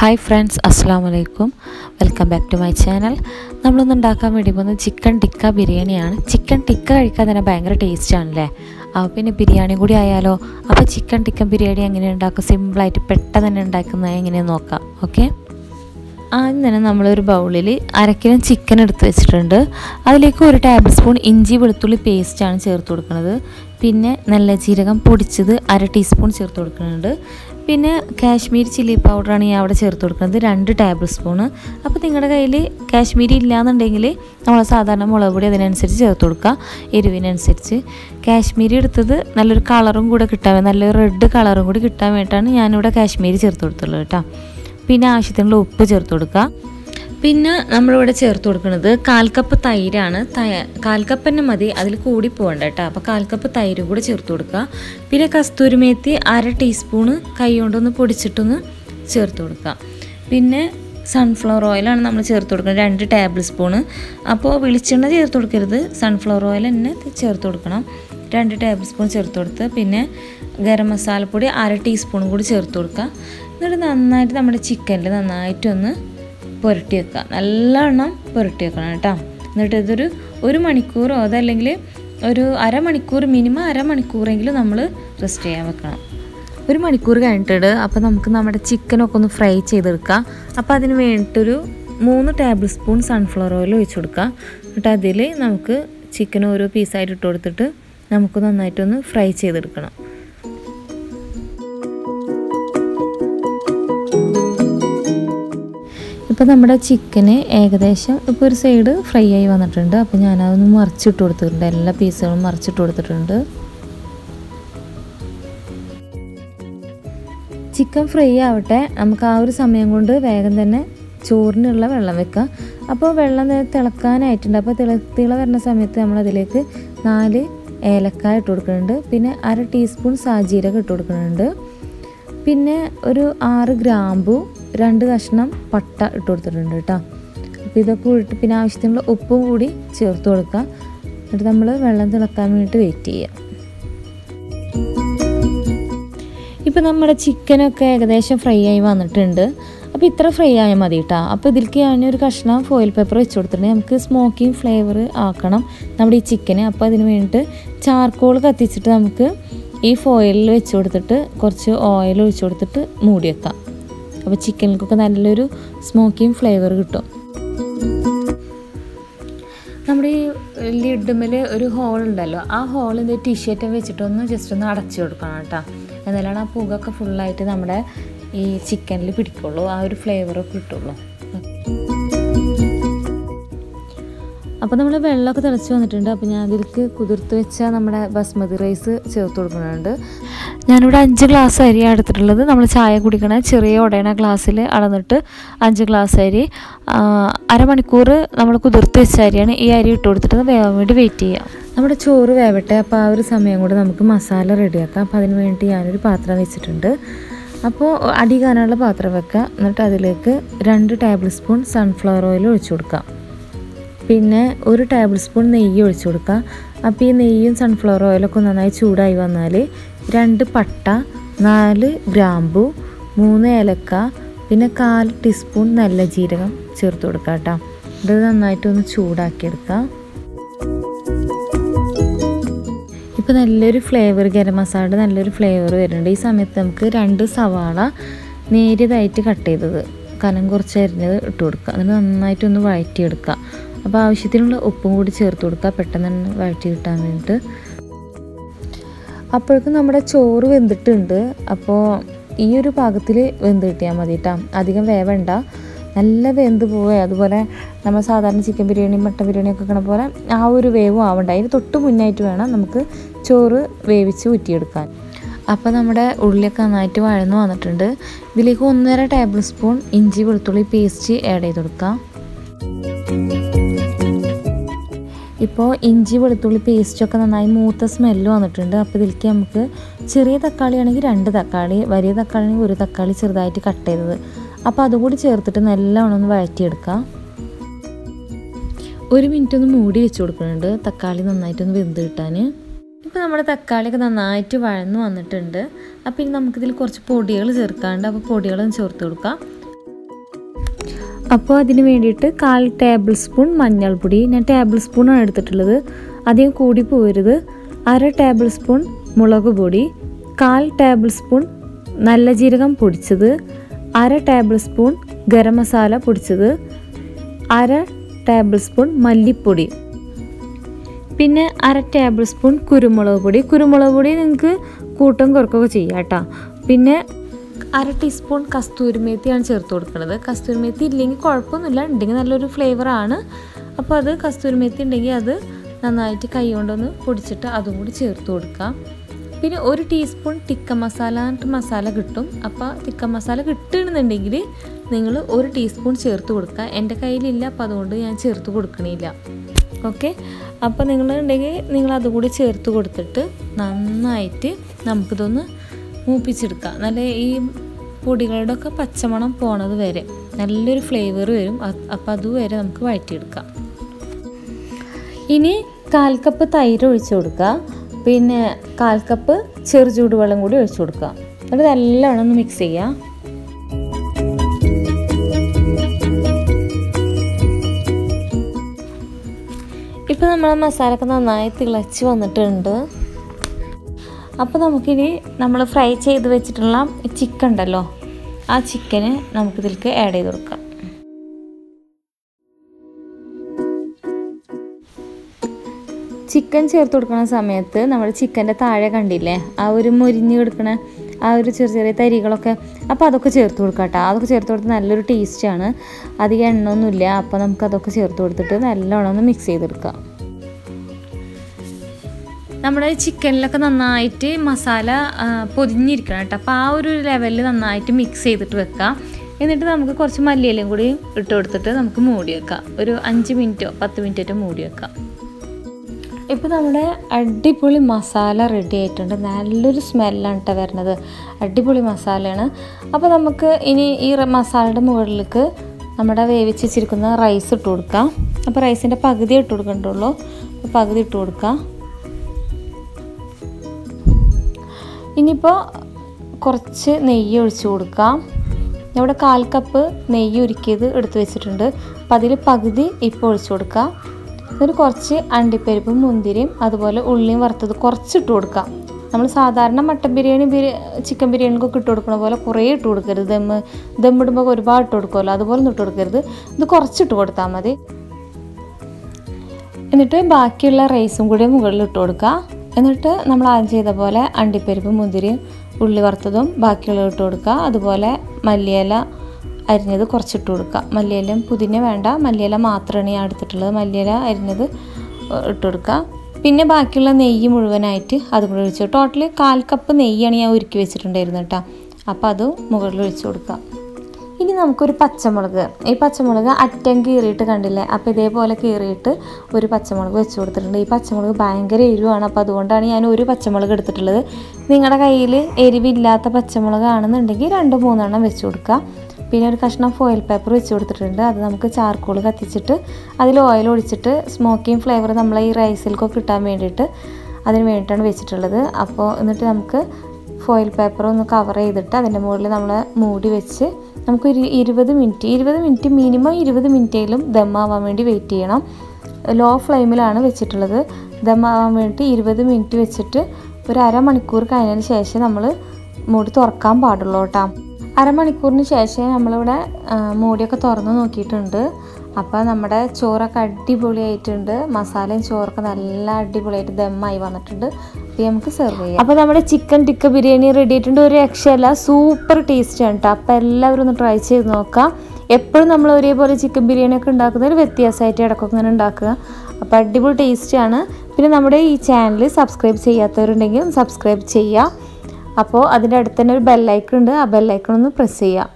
hi friends അസ്സാം വലൈക്കും welcome back to my channel നമ്മളൊന്ന് ഉണ്ടാക്കാൻ വേണ്ടി പോകുന്നത് ചിക്കൻ ടിക്ക ബിരിയാണിയാണ് ചിക്കൻ ടിക്ക കഴിക്കാൻ തന്നെ ഭയങ്കര ടേസ്റ്റ് ആണല്ലേ അപ്പോൾ പിന്നെ ബിരിയാണി കൂടി ആയാലോ അപ്പോൾ ചിക്കൻ ടിക്കൻ ബിരിയാണി എങ്ങനെ ഉണ്ടാക്കും സിമ്പിളായിട്ട് പെട്ടെന്ന് തന്നെ ഉണ്ടാക്കുന്നത് എങ്ങനെയെന്ന് നോക്കാം ഓക്കെ ആദ്യം തന്നെ നമ്മളൊരു ബൗളിൽ അരക്കിലും ചിക്കൻ എടുത്ത് വെച്ചിട്ടുണ്ട് അതിലേക്ക് ഒരു ടേബിൾ സ്പൂൺ ഇഞ്ചി വെളുത്തുള്ളി പേസ്റ്റാണ് ചേർത്ത് കൊടുക്കുന്നത് പിന്നെ നല്ല ജീരകം പൊടിച്ചത് അര ടീസ്പൂൺ ചേർത്ത് കൊടുക്കുന്നുണ്ട് പിന്നെ കാശ്മീരി ചില്ലി പൗഡറാണ് ഞാൻ അവിടെ ചേർത്ത് കൊടുക്കുന്നത് രണ്ട് ടേബിൾ സ്പൂണ് അപ്പോൾ നിങ്ങളുടെ കയ്യിൽ കാശ്മീരി ഇല്ലയെന്നുണ്ടെങ്കിൽ നമ്മൾ സാധാരണ മുളക് പൊടി അതിനനുസരിച്ച് ചേർത്ത് കൊടുക്കുക എരിവിനനുസരിച്ച് കാശ്മീരി എടുത്തത് നല്ലൊരു കളറും കൂടെ കിട്ടാൻ നല്ലൊരു റെഡ് കളറും കൂടി കിട്ടാൻ വേണ്ടിയിട്ടാണ് ഞാനിവിടെ കാശ്മീരി ചേർത്ത് കൊടുത്തുള്ളത് കേട്ടോ പിന്നെ ആവശ്യത്തിനുള്ള ഉപ്പ് ചേർത്ത് കൊടുക്കുക പിന്നെ നമ്മളിവിടെ ചേർത്ത് കൊടുക്കുന്നത് കാൽ കപ്പ് തൈരാണ് കാൽ കപ്പ് തന്നെ മതി അതിൽ കൂടി പോകണ്ട കേട്ടോ അപ്പോൾ കാൽ കപ്പ് തൈരും കൂടി ചേർത്ത് കൊടുക്കുക പിന്നെ കസ്തൂരി മേത്തി അര ടീസ്പൂണ് കൈ കൊണ്ടൊന്ന് പൊടിച്ചിട്ടൊന്ന് ചേർത്ത് കൊടുക്കുക പിന്നെ സൺഫ്ലവർ ഓയിലാണ് നമ്മൾ ചേർത്ത് കൊടുക്കുന്നത് രണ്ട് ടേബിൾ സ്പൂണ് അപ്പോൾ വെളിച്ചെണ്ണ ചേർത്ത് കൊടുക്കരുത് സൺഫ്ലവർ ഓയിൽ തന്നെ ചേർത്ത് കൊടുക്കണം രണ്ട് ടേബിൾ സ്പൂൺ ചേർത്ത് കൊടുത്ത് പിന്നെ ഗരം മസാലപ്പൊടി അര ടീസ്പൂണും കൂടി ചേർത്ത് കൊടുക്കുക എന്നിട്ട് നന്നായിട്ട് നമ്മുടെ ചിക്കനിൽ നന്നായിട്ടൊന്ന് പുരട്ടി വെക്കുക നല്ലവണ്ണം പുരട്ടി വെക്കണം കേട്ടോ എന്നിട്ട് ഇതൊരു ഒരു മണിക്കൂറോ അതല്ലെങ്കിൽ ഒരു അരമണിക്കൂർ മിനിമം അരമണിക്കൂറെങ്കിലും നമ്മൾ റെസ്റ്റ് ചെയ്യാൻ വെക്കണം ഒരു മണിക്കൂർ കഴിഞ്ഞിട്ട് അപ്പോൾ നമുക്ക് നമ്മുടെ ചിക്കനൊക്കെ ഒന്ന് ഫ്രൈ ചെയ്തെടുക്കാം അപ്പോൾ അതിന് വേണ്ടിയിട്ടൊരു മൂന്ന് ടേബിൾ സ്പൂൺ സൺഫ്ലവർ ഓയിൽ ഒഴിച്ച് കൊടുക്കുക എന്നിട്ട് അതിൽ നമുക്ക് ചിക്കൻ ഓരോ പീസായിട്ട് ഇട്ട് കൊടുത്തിട്ട് നമുക്ക് നന്നായിട്ടൊന്ന് ഫ്രൈ ചെയ്തെടുക്കണം ഇപ്പോൾ നമ്മുടെ ചിക്കന് ഏകദേശം ഇപ്പോൾ ഒരു സൈഡ് ഫ്രൈ ആയി വന്നിട്ടുണ്ട് അപ്പോൾ ഞാനതൊന്ന് മറിച്ചിട്ട് കൊടുത്തിട്ടുണ്ട് എല്ലാ പീസുകളും മറിച്ചിട്ട് കൊടുത്തിട്ടുണ്ട് ചിക്കൻ ഫ്രൈ ആവട്ടെ നമുക്ക് ആ ഒരു സമയം കൊണ്ട് വേഗം തന്നെ ചോറിനുള്ള വെള്ളം വെക്കാം അപ്പോൾ വെള്ളം തിളക്കാനായിട്ടുണ്ട് അപ്പോൾ തിള തിള വരുന്ന സമയത്ത് നമ്മളതിലേക്ക് നാല് ഏലക്കായ ഇട്ട് കൊടുക്കുന്നുണ്ട് പിന്നെ അര ടീസ്പൂൺ സാജീരകം ഇട്ട് കൊടുക്കുന്നുണ്ട് പിന്നെ ഒരു ആറ് ഗ്രാമ്പു രണ്ട് കഷ്ണം പട്ട ഇട്ട് കൊടുത്തിട്ടുണ്ട് കേട്ടോ അപ്പോൾ ഇതൊക്കെ ഇട്ട് പിന്നെ ആവശ്യത്തിനുള്ള ഉപ്പും കൂടി ചേർത്ത് കൊടുക്കുക എന്നിട്ട് നമ്മൾ വെള്ളം തിളക്കാൻ വേണ്ടിയിട്ട് വെയിറ്റ് ചെയ്യുക ഇപ്പോൾ നമ്മുടെ ചിക്കനൊക്കെ ഏകദേശം ഫ്രൈ ആയി വന്നിട്ടുണ്ട് അപ്പോൾ ഇത്ര ഫ്രൈ ആയാൽ മതി കേട്ടോ അപ്പോൾ ഇതിലേക്ക് ഞാനൊരു കഷ്ണം ഫോയിൽ പേപ്പർ വെച്ച് കൊടുത്തിട്ടുണ്ട് നമുക്ക് സ്മോക്കിംഗ് ഫ്ലേവർ ആക്കണം നമ്മുടെ ഈ ചിക്കന് അപ്പോൾ അതിന് വേണ്ടിയിട്ട് ചാർക്കോൾ കത്തിച്ചിട്ട് നമുക്ക് ഈ ഫോയിലിൽ വെച്ച് കൊടുത്തിട്ട് കുറച്ച് ഓയിൽ ഒഴിച്ച് കൊടുത്തിട്ട് മൂടി വെക്കാം അപ്പോൾ ചിക്കനിൽക്കൊക്കെ നല്ലൊരു സ്മോക്കിങ് ഫ്ലേവർ കിട്ടും നമ്മുടെ ഈ ലിഡുമിൽ ഒരു ഹോൾ ഉണ്ടല്ലോ ആ ഹോൾ ഇത് ടിഷ്യറ്റ് വെച്ചിട്ടൊന്ന് ജസ്റ്റ് ഒന്ന് അടച്ചു കൊടുക്കണം കേട്ടോ എന്നാലാണ് ആ പുകയൊക്കെ ഫുള്ളായിട്ട് നമ്മുടെ ഈ ചിക്കനിൽ പിടിക്കുള്ളൂ ആ ഒരു ഫ്ലേവറൊക്കെ കിട്ടുള്ളൂ അപ്പോൾ നമ്മൾ വെള്ളമൊക്കെ തിളച്ച് വന്നിട്ടുണ്ട് അപ്പോൾ ഞാൻ അതിലേക്ക് കുതിർത്ത് വെച്ച നമ്മുടെ ബസ്മതി റൈസ് ചേർത്ത് കൊടുക്കുന്നുണ്ട് ഞാനിവിടെ അഞ്ച് ഗ്ലാസ് അരിയാണ് എടുത്തിട്ടുള്ളത് നമ്മൾ ചായ കുടിക്കണ ചെറിയ ഉടയണ ഗ്ലാസ്സിൽ അളന്നിട്ട് അഞ്ച് ഗ്ലാസ് അരി അരമണിക്കൂർ നമ്മൾ കുതിർത്ത് വെച്ച അരിയാണ് ഈ അരി ഇട്ട് കൊടുത്തിട്ട് വേവാൻ വേണ്ടി വെയിറ്റ് ചെയ്യാം നമ്മുടെ ചോറ് വേവട്ടെ അപ്പോൾ ആ ഒരു സമയം കൊണ്ട് നമുക്ക് മസാല റെഡിയാക്കാം അപ്പോൾ അതിന് വേണ്ടി ഞാനൊരു പാത്രം വെച്ചിട്ടുണ്ട് അപ്പോൾ അടി കാണാനുള്ള പാത്രം വെക്കുക എന്നിട്ട് അതിലേക്ക് രണ്ട് ടേബിൾ സ്പൂൺ സൺഫ്ലവർ ഓയിൽ ഒഴിച്ചു കൊടുക്കാം പിന്നെ ഒരു ടേബിൾ സ്പൂൺ നെയ്യ് ഒഴിച്ചു കൊടുക്കുക അപ്പോൾ ഈ നെയ്യും സൺഫ്ലവർ ഓയിലൊക്കെ നന്നായി ചൂടായി വന്നാൽ രണ്ട് പട്ട നാല് ഗ്രാമ്പു മൂന്ന് ഏലക്ക പിന്നെ കാൽ ടീസ്പൂൺ നല്ല ജീരകം ചേർത്ത് കൊടുക്കുക കേട്ടോ ഇത് നന്നായിട്ടൊന്ന് ചൂടാക്കിയെടുക്കുക ഇപ്പോൾ നല്ലൊരു ഫ്ലേവർ ഗരം മസാലയുടെ നല്ലൊരു ഫ്ലേവർ വരുന്നുണ്ട് ഈ സമയത്ത് നമുക്ക് രണ്ട് സവാള നേരിയതായിട്ട് കട്ട് ചെയ്തത് കനം കുറച്ച് അരിഞ്ഞത് ഇട്ട് കൊടുക്കുക എന്നിട്ട് നന്നായിട്ടൊന്ന് വഴറ്റിയെടുക്കുക അപ്പോൾ ആവശ്യത്തിനുള്ള ഉപ്പും കൂടി ചേർത്ത് കൊടുക്കുക പെട്ടെന്ന് തന്നെ വഴറ്റി കിട്ടാൻ വേണ്ടിയിട്ട് അപ്പോഴേക്കും നമ്മുടെ ചോറ് വെന്തിട്ടുണ്ട് അപ്പോൾ ഈ ഒരു പാകത്തിൽ വെന്ത് കിട്ടിയാൽ മതി കേട്ടോ അധികം വേവണ്ട നല്ല വെന്ത് പോവുക അതുപോലെ നമ്മൾ സാധാരണ ചിക്കൻ ബിരിയാണി മട്ടൻ ബിരിയാണി ഒക്കെ വെക്കണ പോലെ ആ ഒരു വേവും ആവണ്ട അതിന് തൊട്ട് മുന്നായിട്ട് വേണം നമുക്ക് ചോറ് വേവിച്ച് ഊറ്റിയെടുക്കാൻ അപ്പോൾ നമ്മുടെ ഉള്ളിയൊക്കെ നന്നായിട്ട് വഴന്ന് വന്നിട്ടുണ്ട് ഇതിലേക്ക് ഒന്നര ടേബിൾ സ്പൂൺ ഇഞ്ചി വെളുത്തുള്ളി പേസ്റ്റ് ആഡ് ചെയ്ത് കൊടുക്കാം ഇപ്പോൾ ഇഞ്ചി വെളുത്തുള്ളി പേസ്റ്റൊക്കെ നന്നായി മൂത്ത സ്മെല്ല് വന്നിട്ടുണ്ട് അപ്പോൾ ഇതിലേക്ക് നമുക്ക് ചെറിയ തക്കാളി ആണെങ്കിൽ രണ്ട് തക്കാളി വലിയ തക്കാളി ആണെങ്കിൽ ഒരു തക്കാളി ചെറുതായിട്ട് കട്ട് ചെയ്തത് അപ്പോൾ അതുകൂടി ചേർത്തിട്ട് നല്ലവണ്ണം ഒന്ന് വഴറ്റിയെടുക്കാം ഒരു മിനിറ്റ് ഒന്ന് മൂടി വെച്ച് കൊടുക്കുന്നുണ്ട് തക്കാളി നന്നായിട്ടൊന്ന് വെന്ത് കിട്ടാൻ ഇപ്പോൾ നമ്മുടെ തക്കാളിയൊക്കെ നന്നായിട്ട് വഴന്ന് വന്നിട്ടുണ്ട് അപ്പോൾ ഇനി നമുക്കിതിൽ കുറച്ച് പൊടികൾ ചേർക്കാണ്ട് അപ്പോൾ പൊടികളൊന്ന് ചേർത്ത് കൊടുക്കാം അപ്പോൾ അതിന് വേണ്ടിയിട്ട് കാൽ ടേബിൾ സ്പൂൺ മഞ്ഞൾപ്പൊടി ഞാൻ ടേബിൾ സ്പൂണാണ് എടുത്തിട്ടുള്ളത് അധികം കൂടി പോരുത് അര ടേബിൾ സ്പൂൺ മുളക് പൊടി കാൽ ടേബിൾ സ്പൂൺ നല്ല ജീരകം പൊടിച്ചത് അര ടേബിൾ സ്പൂൺ ഗരം മസാല പൊടിച്ചത് അര ടേബിൾ സ്പൂൺ മല്ലിപ്പൊടി പിന്നെ അര ടേബിൾ സ്പൂൺ കുരുമുളക് പൊടി കുരുമുളക് പൊടി നിങ്ങൾക്ക് കൂട്ടം കുറക്കൊക്കെ ചെയ്യാം കേട്ടോ പിന്നെ അര ടീസ്പൂൺ കസ്തൂരി മേത്തിയാണ് ചേർത്ത് കൊടുക്കുന്നത് കസ്തൂരി മേത്തി ഇല്ലെങ്കിൽ കുഴപ്പമൊന്നുമില്ല ഉണ്ടെങ്കിൽ നല്ലൊരു ഫ്ലേവറാണ് അപ്പോൾ അത് കസ്തൂരി മേത്തി ഉണ്ടെങ്കിൽ അത് നന്നായിട്ട് കൈ കൊണ്ടൊന്ന് പൊടിച്ചിട്ട് അതും കൂടി ചേർത്ത് കൊടുക്കാം പിന്നെ ഒരു ടീസ്പൂൺ ടിക്ക മസാല എന്നിട്ട് മസാല കിട്ടും അപ്പോൾ ടിക്ക മസാല കിട്ടുകയാണെന്നുണ്ടെങ്കിൽ നിങ്ങൾ ഒരു ടീസ്പൂൺ ചേർത്ത് കൊടുക്കുക എൻ്റെ കയ്യിലില്ല അപ്പോൾ അതുകൊണ്ട് ഞാൻ ചേർത്ത് കൊടുക്കണില്ല ഓക്കെ അപ്പോൾ നിങ്ങളുണ്ടെങ്കിൽ നിങ്ങൾ അതുകൂടി ചേർത്ത് കൊടുത്തിട്ട് നന്നായിട്ട് നമുക്കിതൊന്ന് മൂപ്പിച്ചെടുക്കാം നല്ല ഈ പൊടികളുടെ ഒക്കെ പച്ചമണം പോണത് വരെ നല്ലൊരു ഫ്ലേവർ വരും അപ്പോൾ അതുവരെ നമുക്ക് വഴറ്റിയെടുക്കാം ഇനി കാൽ കപ്പ് തൈര് ഒഴിച്ചു കൊടുക്കുക പിന്നെ കാൽ കപ്പ് ചെറു ചൂടുവെള്ളം കൂടി ഒഴിച്ചു കൊടുക്കുക എന്നിട്ട് നല്ലോണം ഒന്ന് മിക്സ് ചെയ്യുക ഇപ്പോൾ നമ്മളെ മസാലയൊക്കെ നന്നായി തിളച്ച് വന്നിട്ടുണ്ട് അപ്പോൾ നമുക്കിനി നമ്മൾ ഫ്രൈ ചെയ്ത് വെച്ചിട്ടുള്ള ചിക്കൻ ഉണ്ടല്ലോ ആ ചിക്കന് നമുക്കിതിലേക്ക് ആഡ് ചെയ്ത് കൊടുക്കാം ചിക്കൻ ചേർത്ത് കൊടുക്കുന്ന സമയത്ത് നമ്മൾ ചിക്കൻ്റെ താഴെ കണ്ടില്ലേ ആ ഒരു മുരിഞ്ഞ് കിടക്കണ ആ ഒരു ചെറിയ ചെറിയ തരികളൊക്കെ അപ്പോൾ അതൊക്കെ ചേർത്ത് കൊടുക്കാം കേട്ടോ അതൊക്കെ ചേർത്ത് കൊടുത്ത് നല്ലൊരു ടേസ്റ്റാണ് അധികം എണ്ണൊന്നുമില്ല അപ്പോൾ നമുക്ക് അതൊക്കെ ചേർത്ത് കൊടുത്തിട്ട് നല്ലോണം ഒന്ന് മിക്സ് ചെയ്തെടുക്കാം നമ്മുടെ ചിക്കനിലൊക്കെ നന്നായിട്ട് മസാല പൊതിഞ്ഞിരിക്കണം കേട്ടോ അപ്പോൾ ആ ഒരു ലെവലിൽ നന്നായിട്ട് മിക്സ് ചെയ്തിട്ട് വെക്കാം എന്നിട്ട് നമുക്ക് കുറച്ച് മല്ലിയിലയും കൂടി ഇട്ട് കൊടുത്തിട്ട് നമുക്ക് മൂടി വെക്കാം ഒരു അഞ്ച് മിനിറ്റോ പത്ത് മിനിറ്റോ മൂടി വെക്കാം ഇപ്പോൾ നമ്മുടെ അടിപൊളി മസാല റെഡി ആയിട്ടുണ്ട് നല്ലൊരു സ്മെല്ലാണ് കേട്ടോ വരുന്നത് അടിപൊളി മസാലയാണ് അപ്പോൾ നമുക്ക് ഇനി ഈ മസാലയുടെ മുകളിലേക്ക് നമ്മുടെ വേവിച്ച് വെച്ചിരിക്കുന്ന റൈസ് ഇട്ട് കൊടുക്കാം അപ്പോൾ റൈസിൻ്റെ പകുതി ഇട്ട് കൊടുക്കണ്ടുള്ളൂ പകുതി ഇട്ട് കൊടുക്കാം ഇനിയിപ്പോൾ കുറച്ച് നെയ്യ് ഒഴിച്ച് കൊടുക്കാം ഇവിടെ കാൽ കപ്പ് നെയ്യ് ഉരുക്കിയത് എടുത്ത് വെച്ചിട്ടുണ്ട് അപ്പോൾ അതിൽ പകുതി ഇപ്പോൾ ഒഴിച്ചു കൊടുക്കാം എന്നിട്ട് കുറച്ച് അണ്ടിപ്പരിപ്പും മുന്തിരിയും അതുപോലെ ഉള്ളിയും വറുത്തത് കുറച്ച് ഇട്ട് കൊടുക്കാം നമ്മൾ സാധാരണ മട്ടൻ ബിരിയാണി ബിരി ചിക്കൻ ബിരിയാണിക്കൊക്കെ ഇട്ട് കൊടുക്കുന്ന പോലെ കുറേ ഇട്ട് കൊടുക്കരുത് ദമ്മ് ദമ്മിടുമ്പോൾ ഒരുപാട് ഇട്ട് കൊടുക്കുമല്ലോ അതുപോലെ ഒന്നും ഇട്ട് കൊടുക്കരുത് ഇത് കുറച്ചിട്ട് കൊടുത്താൽ മതി എന്നിട്ട് ബാക്കിയുള്ള റൈസും കൂടി മുകളിൽ ഇട്ട് കൊടുക്കുക എന്നിട്ട് നമ്മൾ ആദ്യം ചെയ്ത പോലെ അണ്ടിപ്പരിപ്പും മുന്തിരിയും ഉള്ളി വറുത്തതും ബാക്കിയുള്ളത് ഇട്ട് കൊടുക്കുക അതുപോലെ മല്ലിയില അരിഞ്ഞത് കുറച്ചിട്ട് കൊടുക്കുക മല്ലിയിലയും പുതിന വേണ്ട മല്ലിയില മാത്രമാണ് ഞാൻ എടുത്തിട്ടുള്ളത് മല്ലിയില അരിഞ്ഞത് ഇട്ട് കൊടുക്കുക പിന്നെ ബാക്കിയുള്ള നെയ്യ് മുഴുവനായിട്ട് അതും കൂടി ഒഴിച്ചു ടോട്ടലി കാൽ കപ്പ് നെയ്യാണ് ഞാൻ ഒരുക്കി വെച്ചിട്ടുണ്ടായിരുന്നു കേട്ടോ അപ്പോൾ അത് മുകളിൽ ഒഴിച്ചു കൊടുക്കുക ഇനി നമുക്കൊരു പച്ചമുളക് ഈ പച്ചമുളക് അറ്റം കീറിയിട്ട് കണ്ടില്ലേ അപ്പോൾ ഇതേപോലെ കീറിയിട്ട് ഒരു പച്ചമുളക് വെച്ച് കൊടുത്തിട്ടുണ്ട് ഈ പച്ചമുളക് ഭയങ്കര എരിവാണ് അപ്പോൾ അതുകൊണ്ടാണ് ഞാൻ ഒരു പച്ചമുളക് എടുത്തിട്ടുള്ളത് നിങ്ങളുടെ കയ്യിൽ എരിവില്ലാത്ത പച്ചമുളക് ആണെന്നുണ്ടെങ്കിൽ രണ്ട് മൂന്നെണ്ണം വെച്ച് കൊടുക്കുക പിന്നെ ഒരു കഷ്ണം ഫോയിൽ പേപ്പർ വെച്ച് കൊടുത്തിട്ടുണ്ട് അത് നമുക്ക് ചാർക്കോൾ കത്തിച്ചിട്ട് അതിൽ ഓയിൽ ഒഴിച്ചിട്ട് സ്മോക്കിംഗ് ഫ്ലേവർ നമ്മളെ ഈ റൈസിൽക്കൊക്കെ കിട്ടാൻ വേണ്ടിയിട്ട് അതിന് വേണ്ടിയിട്ടാണ് വെച്ചിട്ടുള്ളത് അപ്പോൾ എന്നിട്ട് നമുക്ക് ഫോയിൽ പേപ്പർ ഒന്ന് കവർ ചെയ്തിട്ട് അതിൻ്റെ മുകളിൽ നമ്മൾ മൂടി വെച്ച് നമുക്ക് ഒരു ഇരുപത് മിനിറ്റ് ഇരുപത് മിനിറ്റ് മിനിമം ഇരുപത് മിനിറ്റേലും ദമ്മാവാൻ വേണ്ടി വെയിറ്റ് ചെയ്യണം ലോ ഫ്ലെയിമിലാണ് വെച്ചിട്ടുള്ളത് ദമ്മാവാൻ വേണ്ടി ഇരുപത് മിനിറ്റ് വെച്ചിട്ട് ഒരു അരമണിക്കൂർ കഴിഞ്ഞതിന് ശേഷം നമ്മൾ മൂടി തുറക്കാൻ പാടുള്ളൂ കേട്ടോ അരമണിക്കൂറിന് ശേഷം നമ്മളിവിടെ മൂടിയൊക്കെ തുറന്ന് നോക്കിയിട്ടുണ്ട് അപ്പോൾ നമ്മുടെ ചോറൊക്കെ അടിപൊളിയായിട്ടുണ്ട് മസാലയും ചോറൊക്കെ നല്ല അടിപൊളിയായിട്ട് ദമ്മായി വന്നിട്ടുണ്ട് അപ്പോൾ നമുക്ക് സെർവ് ചെയ്യാം അപ്പോൾ നമ്മുടെ ചിക്കൻ ടിക്ക ബിരിയാണി റെഡി ആയിട്ടുണ്ട് ഒരു രക്ഷയല്ല സൂപ്പർ ടേസ്റ്റാണ് കേട്ടോ അപ്പോൾ എല്ലാവരും ഒന്ന് ട്രൈ ചെയ്ത് നോക്കാം എപ്പോഴും നമ്മൾ ഒരേപോലെ ചിക്കൻ ബിരിയാണി ഒക്കെ ഉണ്ടാക്കുന്നതിൽ വ്യത്യാസമായിട്ട് ഇടയ്ക്കൊക്കെ ഇങ്ങനെ ഉണ്ടാക്കുക അപ്പോൾ അടിപൊളി ടേസ്റ്റാണ് പിന്നെ നമ്മുടെ ഈ ചാനൽ സബ്സ്ക്രൈബ് ചെയ്യാത്തവരുണ്ടെങ്കിൽ സബ്സ്ക്രൈബ് ചെയ്യുക അപ്പോൾ അതിൻ്റെ അടുത്ത് തന്നെ ഒരു ബെല്ലൈക്കൺ ഉണ്ട് ആ ബെല്ലൈക്കൺ ഒന്ന് പ്രസ് ചെയ്യുക